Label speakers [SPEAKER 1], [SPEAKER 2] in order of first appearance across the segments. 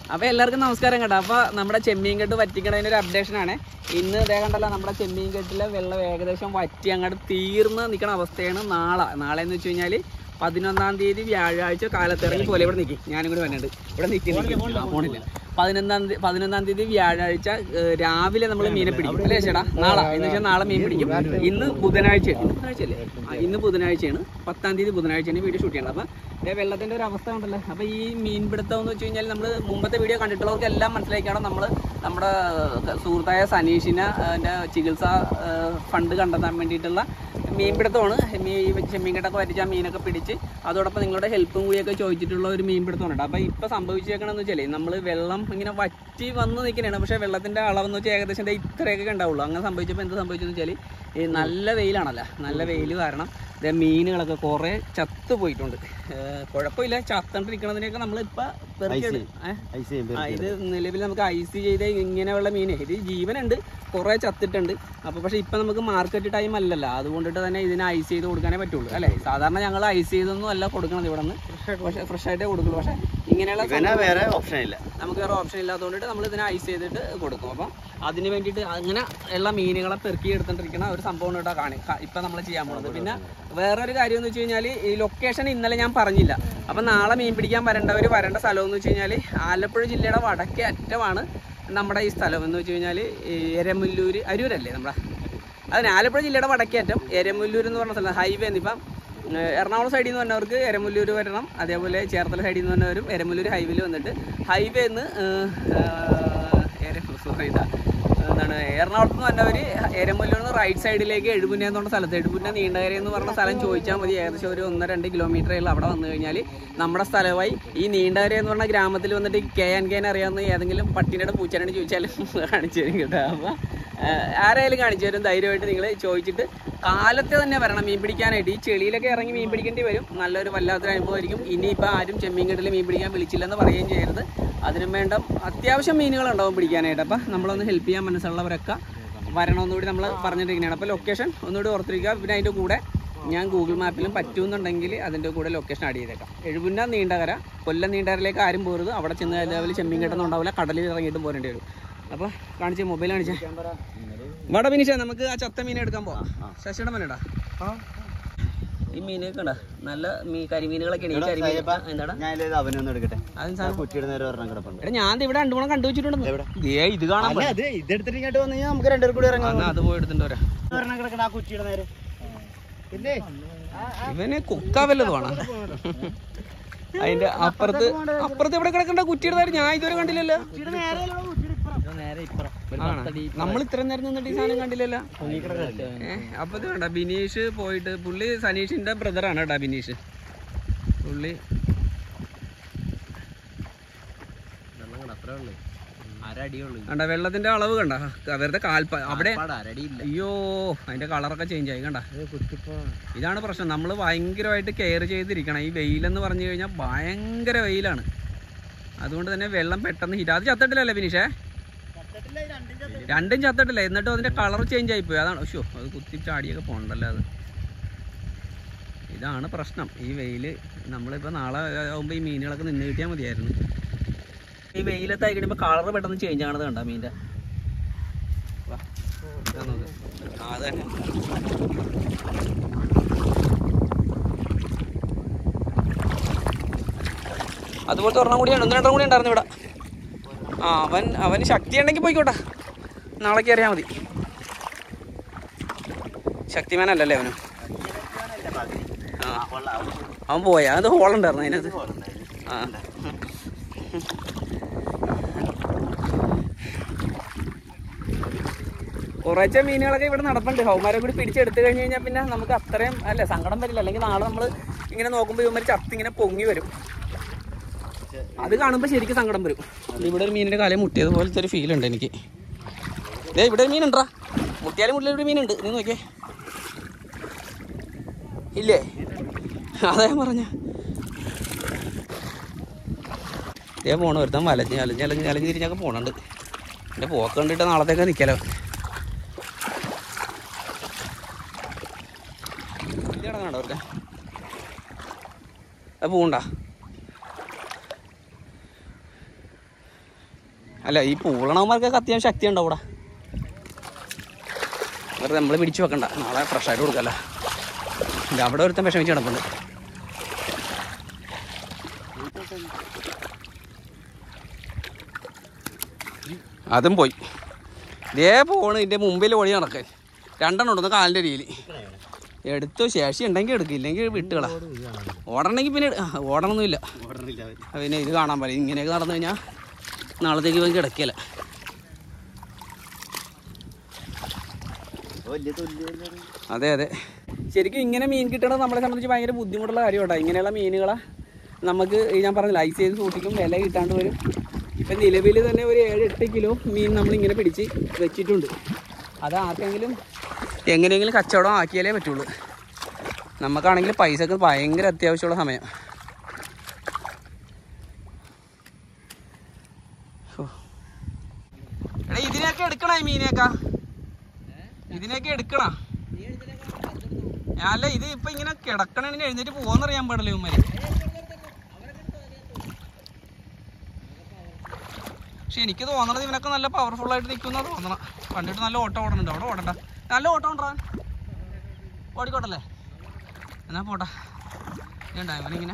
[SPEAKER 1] അപ്പൊ എല്ലാവർക്കും നമസ്കാരം കേട്ടോ അപ്പൊ നമ്മുടെ ചെമ്മീൻ കെട്ട് വറ്റിക്കണതിന് ഒരു അപ്ഡേഷൻ ആണ് ഇന്ന് ഇതേ കണ്ടല്ലോ നമ്മുടെ ചെമ്മീൻ കെട്ടിലെ വെള്ളം ഏകദേശം വറ്റി അങ്ങോട്ട് തീർന്ന് നിൽക്കുന്ന അവസ്ഥയാണ് നാളെ നാളെ എന്ന് വെച്ച് കഴിഞ്ഞാൽ പതിനൊന്നാം തീയതി വ്യാഴാഴ്ച കാലത്തിറങ്ങി പോലെ ഇവിടെ നിൽക്കും ഞാനും കൂടി വന്നിട്ടുണ്ട് ഇവിടെ നിൽക്കുന്നില്ല പോണില്ല പതിനൊന്നാം തീയതി പതിനൊന്നാം തീയതി വ്യാഴാഴ്ച ഏഹ്, രാവിലെ നമ്മൾ മീനെ പിടിക്കും അല്ലേ ചേട്ടാ നാളെ എന്ന് വെച്ചാൽ നാളെ മീൻ പിടിക്കും ഇന്ന് ബുധനാഴ്ച ബുധനാഴ്ച അല്ലേ ആ, ഇന്ന് ബുധനാഴ്ചയാണ് പത്താം തീയതി ബുധനാഴ്ചയാണ് വീഡിയോ ഷൂട്ട് ചെയ്യണം അപ്പം ഇതേ വെള്ളത്തിന്റെ ഒരു അവസ്ഥ ഉണ്ടല്ലോ അപ്പൊ ഈ മീൻ പിടുത്തം എന്ന് വെച്ച് കഴിഞ്ഞാൽ നമ്മൾ മുമ്പത്തെ വീഡിയോ കണ്ടിട്ടുള്ളവർക്ക് എല്ലാം മനസ്സിലാക്കിയാണ് നമ്മൾ നമ്മുടെ സുഹൃത്തായ സനീഷിനെ അതിന്റെ ചികിത്സ ഏഹ്, ഫണ്ട് കണ്ടെത്താൻ വേണ്ടിയിട്ടുള്ള മീൻപിടുത്തമാണ് മീ ചെമ്മീൻകെട്ടൊക്കെ വരച്ച് ആ മീനൊക്കെ പിടിച്ച് അതോടൊപ്പം നിങ്ങളുടെ ഹെൽപ്പും കൂടിയൊക്കെ ചോദിച്ചിട്ടുള്ള ഒരു മീൻപിടുത്തമാണ് കേട്ടോ അപ്പോൾ ഇപ്പോൾ സംഭവിച്ചേക്കണമെന്ന് വെച്ചാൽ നമ്മൾ വെള്ളം ഇങ്ങനെ വറ്റി വന്ന് നിൽക്കുന്നതാണ് പക്ഷേ വെള്ളത്തിൻ്റെ അളവെന്ന് വെച്ചാൽ ഏകദേശം ദേ ഇത്രയൊക്കെ ഉണ്ടാവുള്ളൂ അങ്ങനെ സംഭവിച്ചപ്പോൾ എന്ത് സംഭവിച്ചെന്ന് വെച്ചാൽ ഈ നല്ല വെയിലാണല്ലോ നല്ല വെയിൽ കാരണം ദേ മീനുകളൊക്കെ കുറേ ചത്തു പോയിട്ടുണ്ട് ഏഹ് കുഴപ്പമില്ല ചത്തണ്ടിരിക്കണതിനെയൊക്കെ നമ്മളിപ്പോൾ പെറുക്കിയെടു ഏഹ്
[SPEAKER 2] ഐസ് ചെയ്യുമ്പോ
[SPEAKER 1] ആ ഇത് നിലവിൽ നമുക്ക് ഐസ് ചെയ്ത ഇങ്ങനെയുള്ള മീൻ ഇത് ജീവനുണ്ട് കുറേ ചത്തിട്ടുണ്ട് അപ്പോൾ പക്ഷേ ഇപ്പം നമുക്ക് മാർക്കറ്റ് ടൈം അല്ലല്ലോ അതുകൊണ്ടിട്ട് തന്നെ ഇതിന് ഐസ് ചെയ്ത് കൊടുക്കാനേ പറ്റുള്ളൂ അല്ലേ സാധാരണ ഞങ്ങൾ ഐസ് ചെയ്തൊന്നും അല്ല കൊടുക്കണത് ഇവിടെ നിന്ന് പക്ഷേ ഫ്രഷ് ആയിട്ടേ കൊടുക്കുള്ളൂ പക്ഷേ ഇങ്ങനെയുള്ള
[SPEAKER 2] ഇവനെ വേറെ ഓപ്ഷൻ ഇല്ല
[SPEAKER 1] നമുക്ക് വേറെ ഓപ്ഷൻ ഇല്ലാത്തതുകൊണ്ടിട്ട് നമ്മൾ ഇതിനെ ഐസ് ചെയ്തിട്ട് കൊടുക്കും അപ്പം അതിന് വേണ്ടിയിട്ട് അങ്ങനെ ഉള്ള മീനുകളെ പെറുക്കി എടുത്തോണ്ടിരിക്കുന്ന ഒരു സംഭവം കേട്ടോ കാണി ക- ഇപ്പം നമ്മൾ ചെയ്യാൻ പോകുന്നത് പിന്നെ വേറൊരു കാര്യം എന്ന് വെച്ച് കഴിഞ്ഞാൽ ഈ ലൊക്കേഷൻ ഇന്നലെ ഞാൻ പറഞ്ഞില്ല അപ്പം നാളെ മീൻ പിടിക്കാൻ വരേണ്ടവർ വരേണ്ട സ്ഥലം എന്ന് വെച്ച് കഴിഞ്ഞാൽ ആലപ്പുഴ ജില്ലയുടെ വടക്കേ അറ്റമാണ് നമ്മുടെ ഈ സ്ഥലം എന്ന് വെച്ച് കഴിഞ്ഞാൽ എരമുല്ലൂർ അരൂരല്ലേ നമ്മുടെ അതിന് ആലപ്പുഴ ജില്ലയുടെ വടക്കേ അറ്റം എരമുല്ലൂർ എന്ന് പറഞ്ഞ സ്ഥലം ഹൈവേ ഇപ്പം ഏഹ് എറണാകുളം സൈഡിൽ നിന്ന് വന്നവർക്ക് എരമുല്ലൂർ വരണം അതേപോലെ ചേർത്തല സൈഡിൽ നിന്ന് വന്നവരും എരമുല്ലൂർ ഹൈവേയിൽ വന്നിട്ട് ഹൈവേന്ന് സോറി ഇതാ എന്താണ് എറണാകുളത്ത് നിന്ന് വന്നവർ എരമുല്ലൂർ നിന്ന് റൈറ്റ് സൈഡിലേക്ക് എഴുപുന്ന എന്ന് പറഞ്ഞ സ്ഥലത്ത് എഴുപുന്ന നീണ്ടകര എന്ന് പറഞ്ഞ സ്ഥലം ചോദിച്ചാൽ മതി ഏകദേശം ഒരു ഒന്ന് രണ്ട് കിലോമീറ്ററുള്ള അവിടെ വന്നു കഴിഞ്ഞാൽ നമ്മുടെ സ്ഥലമായി ഈ നീണ്ടകര എന്ന് പറഞ്ഞ ഗ്രാമത്തിൽ വന്നിട്ട് കെ എൻ കെനെ അറിയാവുന്ന ഏതെങ്കിലും പട്ടിയുടെ പൂച്ചനാണ് ചോദിച്ചാലും കാണിച്ചു തരും കേട്ടോ അപ്പോൾ ആരായാലും കാണിച്ചു തരും ധൈര്യമായിട്ട് നിങ്ങൾ ചോദിച്ചിട്ട് കാലത്തെ തന്നെ വരണം മീൻ പിടിക്കാനായിട്ട് ഈ ചെളിയിലൊക്കെ ഇറങ്ങി മീൻ പിടിക്കേണ്ടി വരും നല്ലൊരു വല്ലാത്തൊരു അനുഭവമായിരിക്കും ഇനിയിപ്പോൾ ആരും ചെമ്മീൻകെട്ടിൽ മീൻ പിടിക്കാൻ വിളിച്ചില്ലെന്ന് പറയുകയും ചെയ്യരുത് അതിനും വേണ്ട അത്യാവശ്യം മീനുകളുണ്ടാവും പിടിക്കാനായിട്ട് അപ്പം നമ്മളൊന്ന് ഹെൽപ്പ് ചെയ്യാൻ മനസ്സുള്ളവരൊക്കെ വരണമെന്നുകൂടി നമ്മൾ പറഞ്ഞിട്ടിരിക്കുകയാണ് അപ്പോൾ ലൊക്കേഷൻ ഒന്നുകൂടി ഓർത്തിരിക്കുക പിന്നെ അതിൻ്റെ കൂടെ ഞാൻ ഗൂഗിൾ മാപ്പിലും പറ്റുമെന്നുണ്ടെങ്കിൽ അതിൻ്റെ കൂടെ ലൊക്കേഷൻ ആഡ് ചെയ്തേക്കാം എഴുപുന്ന നീണ്ടകര കൊല്ലം നീണ്ടകരയിലേക്ക് ആരും പോരുത് അവിടെ ചെന്ന് അതേപോലെ ചെമ്മീൻ കെട്ടൊന്നും ഉണ്ടാവില്ല കടലിൽ ഇറങ്ങിയിട്ട് പോരേണ്ടി വരും അപ്പോൾ കാണിച്ചേ മൊബൈൽ കാണിച്ചേ വട ഫിനിഷ നമുക്ക് ആ ചത്ത മീനെ എടുക്കാൻ പോവാം ശശിയുടെ മീനടാ ഈ മീനൊക്കെ ഉണ്ടാ നല്ല മീ കരിമീനുകളൊക്കെയാണ് ഈ കരിമീൻ എന്താടാ
[SPEAKER 2] ഞാൻ അവനൊന്നും എടുക്കട്ടെ
[SPEAKER 1] അതും
[SPEAKER 2] ആ
[SPEAKER 1] സാധനം
[SPEAKER 2] കുറ്റിയുടെ നേരെ ഒരെണ്ണം കിടപ്പുണ്ട്
[SPEAKER 1] എടാ ഞാൻ ദേ ഇവിടെ രണ്ടു മൂന്ന് കണ്ടു വെച്ചിട്ടുണ്ട് ദേ ഇത് കാണാൻ
[SPEAKER 2] അല്ല അത് ഇതെടുത്തിട്ട് ഇങ്ങോട്ട് വന്നു കഴിഞ്ഞാൽ നമുക്ക് രണ്ടുപേരും കൂടി ഇറങ്ങാം
[SPEAKER 1] എന്നാ അത് പോയി എടുത്തിട്ട് വരാം
[SPEAKER 2] ഒരെണ്ണം കിടക്കണ ആ കുറ്റിയുടെ നേരെ ഇല്ലേ
[SPEAKER 1] ഇവന് കുക്കാ വല്ലതും ആണ് അതിന്റെ അപ്പുറത്ത് അപ്പുറത്ത് എവിടെ കിടക്കണ്ട കുറ്റിയുടെ നേരം ഞാൻ ഇതുവരെ കണ്ടില്ലല്ലോ
[SPEAKER 2] നേരെ ഇപ്പുറം
[SPEAKER 1] നമ്മൾ ഇത്രയും നേരം നിന്നിട്ട് ഈ സാധനം കണ്ടില്ലല്ലോ ഏഹ് അപ്പൊ ഇത് വേണ്ട ബിനീഷ് പോയിട്ട് പുള്ളി സനീഷിന്റെ ബ്രദറാണ് കേട്ടാ ബിനീഷ് പുള്ളി കണ്ട വെള്ളത്തിന്റെ അളവ് കണ്ട വെറുതെ കാൽപ്പ അവിടെ അയ്യോ അതിന്റെ കളറൊക്കെ ചേഞ്ച് ആയി കണ്ട ഇതാണ് പ്രശ്നം നമ്മൾ ഭയങ്കരമായിട്ട് കെയർ ചെയ്തിരിക്കണം ഈ വെയിലെന്ന് പറഞ്ഞു കഴിഞ്ഞാൽ ഭയങ്കര വെയിലാണ് അതുകൊണ്ട് തന്നെ വെള്ളം പെട്ടെന്ന് ഹീറ്റ് അത് ചത്തിട്ടില്ലല്ലേ ബിനീഷേ രണ്ടും ചത്തിട്ടില്ല എന്നിട്ടും അതിന്റെ കളർ ചേഞ്ച് ആയിപ്പോയി അതാണ് ഷോ അത് കുത്തി ചാടിയൊക്കെ പോകണ്ടല്ലോ അത് ഇതാണ് പ്രശ്നം ഈ വെയില് നമ്മളിപ്പോൾ നാളെ ആകുമ്പോൾ ഈ മീനുകളൊക്കെ നിന്ന് കിട്ടിയാൽ മതിയായിരുന്നു ഈ വെയിലത്തായി കഴിയുമ്പോൾ കളർ പെട്ടെന്ന് ചേഞ്ച് ആണത് കണ്ട മീൻ്റെ വാ, ഇതാ നോക്ക്. ആ, അത് തന്നെ അതുപോലത്തെ ഒരെണ്ണം കൂടിയാണ് ഒന്ന് രണ്ടെണ്ണം കൂടി ഉണ്ടായിരുന്നു ഇവിടെ ആ അവൻ അവന് ശക്തി ഉണ്ടെങ്കിൽ പോയിക്കോട്ടെ നാളേക്ക് അറിയാൽ മതി ശക്തിമാനല്ലല്ലേ അവന് ആ അവൻ പോയാ അത് ഹോളുണ്ടായിരുന്നു അതിനകത്ത് ആ കുറേശ്ശെ മീനുകളൊക്കെ ഇവിടെ നടപ്പുണ്ട് ഹൗമാരെ കൂടി പിടിച്ചെടുത്ത് കഴിഞ്ഞ് കഴിഞ്ഞാൽ പിന്നെ നമുക്ക് അത്രയും അല്ലേ സങ്കടം വരില്ല അല്ലെങ്കിൽ നാളെ നമ്മൾ ഇങ്ങനെ നോക്കുമ്പോൾ ഇവന്മാർ ചത്ത് ഇങ്ങനെ പൊങ്ങി വരും അത് കാണുമ്പോൾ ശരിക്കും സങ്കടം വരും ഇവിടെ ഒരു മീനിൻ്റെ കാലം മുട്ടിയത് പോലത്തെ ഒരു ഫീൽ ഉണ്ട് എനിക്ക് ദേ ഇവിടെ ഒരു മീനുണ്ടാ മുട്ടിയാലും മുട്ടിലും ഇവിടെ മീനുണ്ട് നീ നോക്കിയേ ഇല്ലേ അതാ ഞാൻ പറഞ്ഞ ഇതേ പോണ ഒരുത്തൻ വലഞ്ഞ് അലഞ്ഞ് അലഞ്ഞ് അലഞ്ഞ് തിരിഞ്ഞൊക്കെ പോണുണ്ട് എൻ്റെ പോക്ക് കണ്ടിട്ട് നാളത്തേക്ക് നിൽക്കാലോ കിടക്കണോ ഒരുത്തൻ അത് പോണ്ടാ അല്ല ഈ പൂളണവന്മാർക്കൊക്കെ അത്യാവശ്യം ശക്തി ഉണ്ടാവും ഇവിടെ വെറുതെ നമ്മൾ പിടിച്ചു വെക്കണ്ട നാളെ ഫ്രഷ് ആയിട്ട് കൊടുക്കല്ല ഇത് അവിടെ ഒരുത്തൻ വിഷമിച്ച് കിടപ്പുണ്ട് അതും പോയി ഇതേ പോണ് ഇതിൻ്റെ മുമ്പിൽ ഓടി നടക്കാൻ രണ്ടെണ്ണം ഉണ്ടെന്ന് കാലിൻ്റെ രീതിയിൽ എടുത്തു ശേഷി ഉണ്ടെങ്കിൽ എടുക്കും ഇല്ലെങ്കിൽ വിട്ടുകളാ ഓടണമെങ്കിൽ പിന്നെ എടു- ആ, ഓടണമൊന്നുമില്ല
[SPEAKER 2] ഓടണില്ല അവര്
[SPEAKER 1] പിന്നെ ഇത് കാണാൻ പറയും ഇങ്ങനെയൊക്കെ നടന്നു കഴിഞ്ഞാൽ നാളത്തേക്ക് ഇവൻ കിടക്കില്ല
[SPEAKER 2] വലിയ തൊല്ലിയല്ലേ
[SPEAKER 1] അതെ അതെ ശരിക്കും ഇങ്ങനെ മീൻ കിട്ടണത് നമ്മളെ സംബന്ധിച്ച് ഭയങ്കര ബുദ്ധിമുട്ടുള്ള കാര്യമാണ് ഇങ്ങനെയുള്ള മീനുകളെ നമുക്ക് ഈ ഞാൻ പറഞ്ഞില്ല ഐസ് ചെയ്ത് സൂക്ഷിക്കും വില കിട്ടാണ്ട് വരും ഇപ്പം നിലവിൽ തന്നെ ഒരു ഏഴ് എട്ട് കിലോ മീൻ നമ്മളിങ്ങനെ പിടിച്ച് വെച്ചിട്ടുണ്ട് അത് ആർക്കെങ്കിലും എങ്ങനെയെങ്കിലും കച്ചവടം ആക്കിയാലേ പറ്റുള്ളൂ നമുക്കാണെങ്കിൽ പൈസക്ക് ഭയങ്കര അത്യാവശ്യമുള്ള സമയം ഹോ. എടാ ഇതിനെയൊക്കെ എടുക്കണ ഈ മീനെയൊക്കെ ഇതിനെയൊക്കെ എടുക്കണ അല്ല ഇത് ഇപ്പൊ ഇങ്ങനെ കിടക്കണേന് എഴുന്നേറ്റ് പോവാന്നറിയാൻ പാടില്ല ഇവന്മാര് പക്ഷെ എനിക്ക് തോന്നണത് ഇവനൊക്കെ നല്ല പവർഫുൾ ആയിട്ട് നിൽക്കുന്ന തോന്നണം കണ്ടിട്ട് നല്ല ഓട്ടം ഓടണുണ്ട് അവിടെ ഓടണ്ട നല്ല ഓട്ടം ഉണ്ടാ ഓടിക്കോട്ടല്ലേ എന്നാ പോട്ടെ ഇതുണ്ടാ ഇവനിങ്ങനെ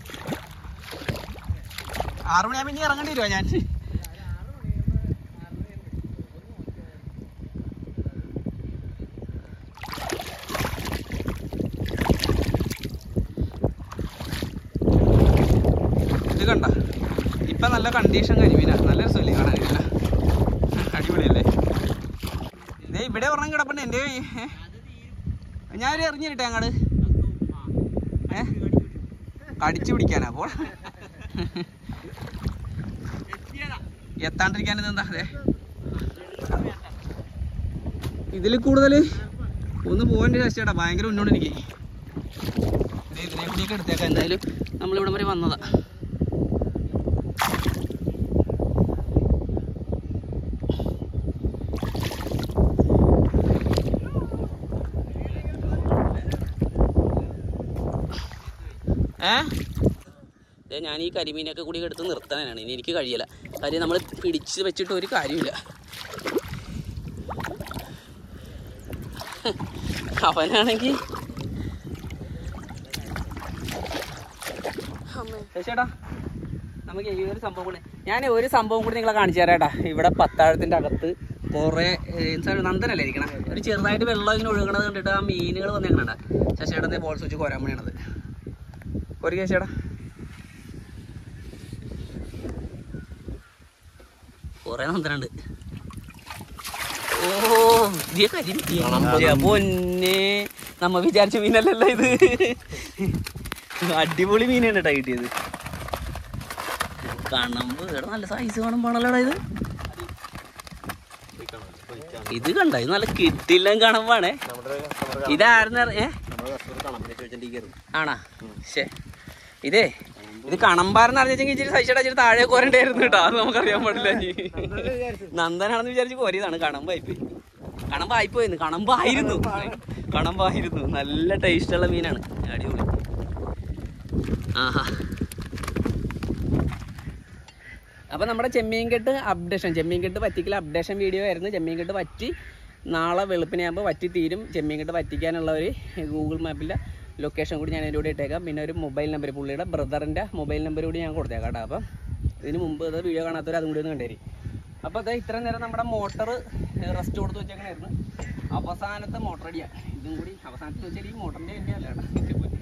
[SPEAKER 1] ആറു മണിയാകുമ്പോ ഇനി ഇറങ്ങേണ്ടി വരുമോ ഞാൻ ഇത് കണ്ട ഇപ്പൊ നല്ല കണ്ടീഷൻ കരിമീനാ നല്ല രസമല്ലേ കാണാൻ ഇതിനെ? അടിപൊളിയല്ലേ ദേ ഇവിടെ ഒരെണ്ണം കിടപ്പുണ്ട് എൻ്റെ ഞാൻ എറിഞ്ഞിട്ടെ അങ്ങോട്ട് ഏ കടിച്ചു പിടിക്കാനാ അപ്പോൾ എത്താണ്ടിരിക്കാൻ ഇതെന്താ അതെ ഇതിൽ കൂടുതൽ ഒന്ന് പോകാൻ്റെ ശശിയേട്ടാ ഭയങ്കര മുന്നോട്ട് എനിക്ക് ദേ ഇതിനെ കൂടിയൊക്കെ എടുത്തേക്കാം എന്തായാലും നമ്മളിവിടെ വരെ വന്നതാ ഏ ദേ ഞാൻ ഈ കരിമീനൊക്കെ കൂടി എടുത്ത് നിർത്താനാണ് ഇനി എനിക്ക് കഴിയില്ല കാര്യം നമ്മൾ പിടിച്ച് വെച്ചിട്ട് ഒരു കാര്യമില്ല അവനാണെങ്കിൽ ചേട്ടാ നമുക്ക് ഈ ഒരു സംഭവം കൂടി ഞാൻ ഒരു സംഭവം കൂടി നിങ്ങളെ കാണിച്ചു തരാം കേട്ടാ ഇവിടെ പത്താഴത്തിൻ്റെ അകത്ത് കുറേ എന്താണ് നന്ദനല്ലേ ഇരിക്കണം ഒരു ചെറുതായിട്ട് വെള്ളം ഇങ്ങനെ ഒഴുകണത് കണ്ടിട്ട് ആ മീനുകൾ വന്നേക്കണ ശശിയുടെ ബോൾ സ്വിച്ച് കോരാൻ പണിയണത് ഒരു കേശേടാ കുറേ നന്ദനുണ്ട് ഓ ഇതേ കാര്യം ഇയ്യ, പൊന്നെ നമ്മ വിചാരിച്ച മീനല്ലല്ലോ ഇത് അടിപൊളി മീനാണ് കേട്ടോ കിട്ടിയത് കണമ്പ് എടാ നല്ല സൈസ് കാണുമ്പോണല്ലോടാ ഇത് ഇത് കണ്ട ഇത് നല്ല കിട്ടില്ല കണമ്പാണേ ഇതായിരുന്നു ഏ ആണാ ശേ ഇതേ ഇത് കണമ്പാരെന്ന് അറിഞ്ഞെങ്കിൽ ഇച്ചിരി സൈസയുടെ ഇച്ചിരി താഴെ കോരണ്ടായിരുന്നു കേട്ടോ അത് നമുക്കറിയാൻ പാടില്ല ഇനി. നന്ദനാണെന്ന് വിചാരിച്ച് കോരിയതാണ് കണമ്പായിപ്പോയി കണമ്പായിപ്പോയിന്ന് കണമ്പായിരുന്നു കണമ്പായിരുന്നു നല്ല ടേസ്റ്റുള്ള മീനാണ് അടിപൊളി ആഹാ അപ്പോൾ നമ്മുടെ ചെമ്മീൻകെട്ട് അപ്ഡേഷൻ ചെമ്മീൻകെട്ട് പറ്റിക്കൽ അപ്ഡേഷൻ വീഡിയോ ആയിരുന്നു ചെമ്മീൻകെട്ട് വറ്റി നാളെ വെളുപ്പിനെയാകുമ്പോൾ വറ്റി തീരും ചെമ്മീൻകെട്ട് വറ്റിക്കാനുള്ള ഒരു ഗൂഗിൾ മാപ്പിലെ ലൊക്കേഷൻ കൂടി ഞാൻ അതിൻ്റെ കൂടെ ഇട്ടേക്കാം പിന്നെ ഒരു മൊബൈൽ നമ്പർ പുള്ളിയുടെ ബ്രദറിൻ്റെ മൊബൈൽ നമ്പർ കൂടി ഞാൻ കൊടുത്തേക്കാം കേട്ടോ അപ്പം ഇതിന് മുമ്പ് ഇത് വീഡിയോ കാണാത്തവർ അതും കൂടി ഒന്ന് കണ്ടേരി അപ്പോൾ അത് ഇത്ര നേരം നമ്മുടെ മോട്ടർ റെസ്റ്റ് കൊടുത്ത് വെച്ചേക്കണായിരുന്നു അവസാനത്തെ മോട്ടർ അടിയാണ് ഇതും കൂടി അവസാനത്തെ വെച്ചാൽ ഈ മോട്ടറിൻ്റെ എൻ്റെ അല്ല കേട്ടോ